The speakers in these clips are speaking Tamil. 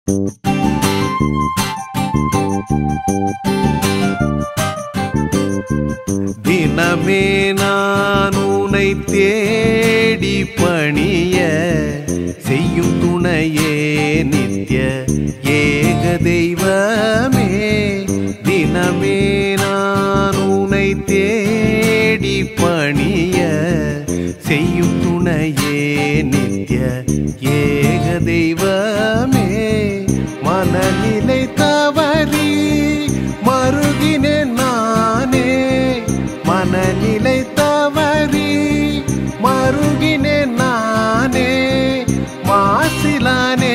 தினமே நான் உனை தேடி பணிய செய்யும் துணையே நித்ய ஏக தெய்வமே தினமே நான் உனை தேடி பணிய செய்யும் துணையே நித்ய ஏக தெய்வமே மனநிலை தவறி மருகினேன் நானே மனநிலை தவறி மருகினேன் நானே மாசிலானே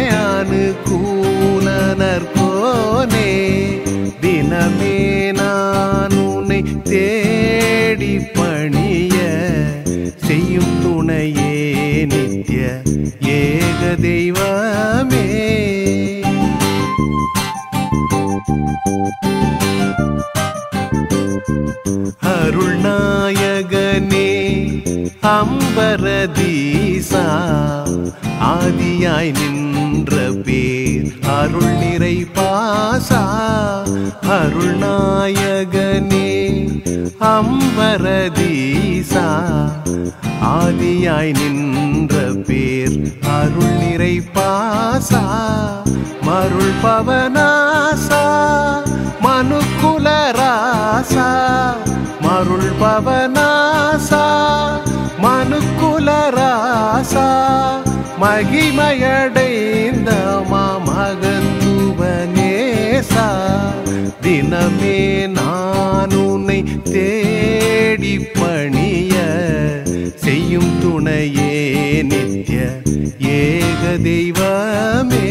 அனுகூலனர் கோனே தினமே நான் உன்னை தேடி பணிய செய்யும் துணையே நித்ய ஏக தெய்வமே அருள்நாயகனே அம்பரதீசா ஆதியாய் நின்ற பேர் அருள் நிறை பாசா அருள்நாயகனே அம்பரதீசா ஆதியாய் நின்ற பேர் அருள் நிறை பாசா மருள் பவனாசா மனுக்குல ராசா மருள் பவனாசா மனுக்குல ராசா மகிமையடைந்த மாமகத்துவனேசா தினமே நான் உன்னை தேடி பணிய செய்யும் துணையே நித்ய ஏக தெய்வமே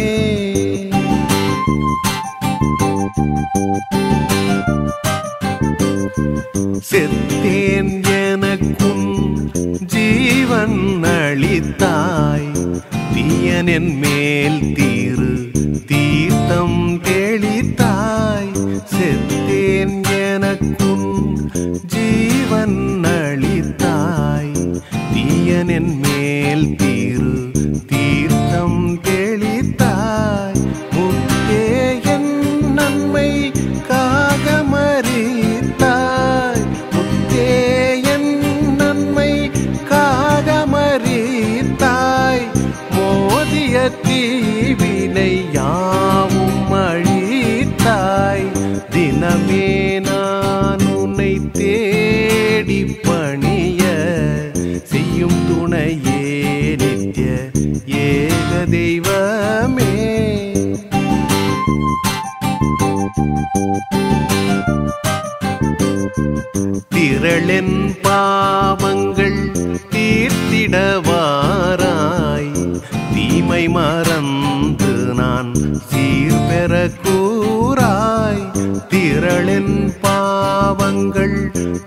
செத்தேன் எனக்கும் ஜீவன் அளித்தாய் தீயனின் மேல் தீரு தீர்த்தம் தெளித்தாய் செத்தேன் எனக்கும் ஜீவன் அளித்தாய் தீயனின் மேல் தீரு தீர்த்தம் தெளித்தாய் முத்தே என் நன்மை காகமறித்தாய் முத்தே என் நன்மை காகமறித்தாய் மோதிய தீவினை யாவும் அழித்தாய் தினமே நான் உன்னை தேடி பணிய செய்யும் துணையே நித்ய ஏக தெய்வமே திரளென் பாவங்கள் தீர்த்திடவாராய் தீமை மறந்து நான் சீர்பெற கூறாய் திரளென் பாவங்கள்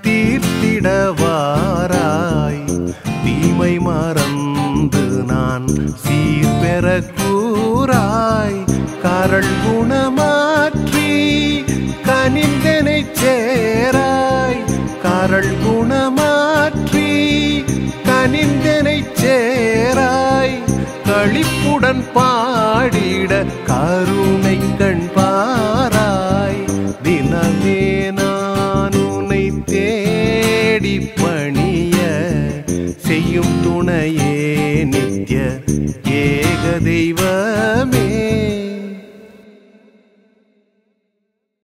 தீர்த்திடவாராய் தீமை மறந்து நான் சீர்பெற கூறாய் கரள் குணமாற்றி கனிந்தனை சேராய் கரள் குணமாற்றி கனிந்தனை சேராய் களிப்புடன் பாடிட கருணை கண் பா